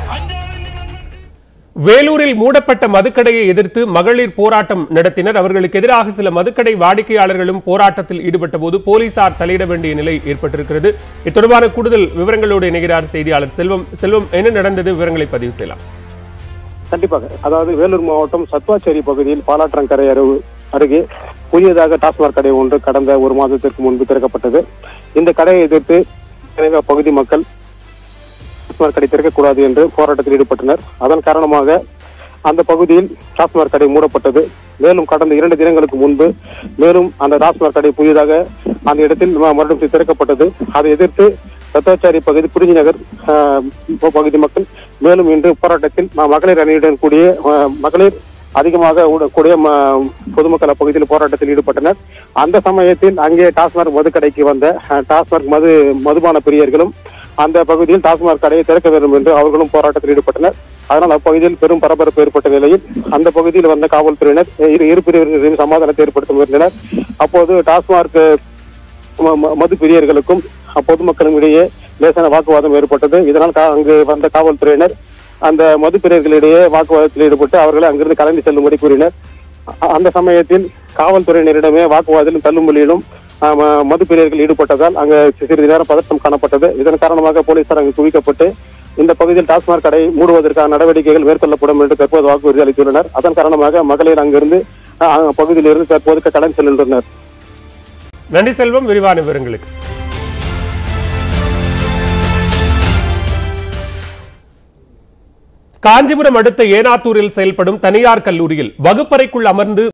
வேலூரில் மூடப்பட்ட மதுக்கடையை எதிர்த்து மகளிர் போராட்டம் நடத்தினர் அவர்களுக்கு எதிராக சில மதுக்கடை வாடிக்கையாளர்களும் போராட்டத்தில் ஈடுபட்ட போது போலீசார் தலையிட வேண்டிய நிலை ஏற்பட்டிருக்கிறது இது தொடர்பான கூடுதல் விவரங்களோடு இணைகிறார் செய்தியாளர் செல்வம் செல்வம் என்ன நடந்தது விவரங்களை பதிவு செய்யலாம் கண்டிப்பாக அதாவது வேலூர் மாவட்டம் சத்வாச்சேரி பகுதியில் பாலாற்றங்கரை அருகு அருகே புதியதாக டாஸ்மாக் கடை ஒன்று கடந்த ஒரு மாதத்திற்கு முன்பு திறக்கப்பட்டது இந்த கடையை எதிர்த்து எனவே அப்பகுதி மக்கள் டாஸ்மாக் கடை திறக்கக்கூடாது என்று போராட்டத்தில் ஈடுபட்டனர் அதன் காரணமாக அந்த பகுதியில் டாஸ்மாக் கடை மூடப்பட்டது மேலும் கடந்த இரண்டு தினங்களுக்கு முன்பு மேலும் அந்த டாஸ்மாக் கடை புதியதாக அந்த இடத்தில் ம- மறுபடியும் திறக்கப்பட்டது அதை எதிர்த்து சத்தாச்சாரி பகுதி புரிஞ்சி நகர் ஆஹ், பகுதி மக்கள் மேலும் இன்று போராட்டத்தில் ம- மகளிர் அணியுடன் கூடிய ஆஹ், மகளிர் அதிகமாக உட- கூடிய ம- பொதுமக்கள் அப்பகுதியில் போராட்டத்தில் ஈடுபட்டனர் அந்த சமயத்தில் அங்கே டாஸ்மாக் மதுக்கடைக்கு வந்த ஆஹ், டாஸ்மாக் மது மதுபான பிரியர்களும் அந்த பகுதியில் டாஸ்மாக் கடையை திறக்க வேண்டும் என்று அவர்களும் போராட்டத்தில் ஈடுபட்டனர் அதனால் அப்பகுதியில் பெரும் பரபரப்பு ஏற்பட்ட நிலையில் அந்த பகுதியில் வந்த காவல்துறையினர் இரு இரு பிரிவினரையும் சமாதானத்தை ஏற்படுத்த முயன்றனர் அப்போது டாஸ்மாக் ம- ம- மது பிரியர்களுக்கும் பொதுமக்களும் இடையே லேசான வாக்குவாதம் ஏற்பட்டது இதனால் கா- அங்கு வந்த காவல்துறையினர் அந்த மது பிரியர்களிடையே வாக்குவாதத்தில் ஈடுபட்டு அவர்களை அங்கிருந்து கலந்து செல்லும்படி கூறினர் அ- அந்த சமயத்தில் காவல்துறையினரிடமே வாக்குவாதத்திலும் தள்ளுமொழியிலும் ஆ, ம- மது பிரியர்கள் ஈடுபட்டதால் அங்கு சிறிது நேரம் பதட்டம் காணப்பட்டது இதன் காரணமாக போலீசார் அங்கு குவிக்கப்பட்டு இந்த பகுதியில் டாஸ்மாக் கடை மூடுவதற்கான நடவடிக்கைகள் மேற்கொள்ளப்படும் என்று தற்போது வாக்குறுதி அளித்துள்ளனர் அதன் காரணமாக மகளிர் அங்கிருந்து அ, அ, பகுதியிலிருந்து தற்போது கடன் செல்கின்றனர் நன்றி செல்வம் விரிவான விவரங்களுக்கு காஞ்சிபுரம் அடுத்த ஏனாத்தூரில் செயல்படும் தனியார் கல்லூரியில் வகுப்பறைக்குள் அமர்ந்து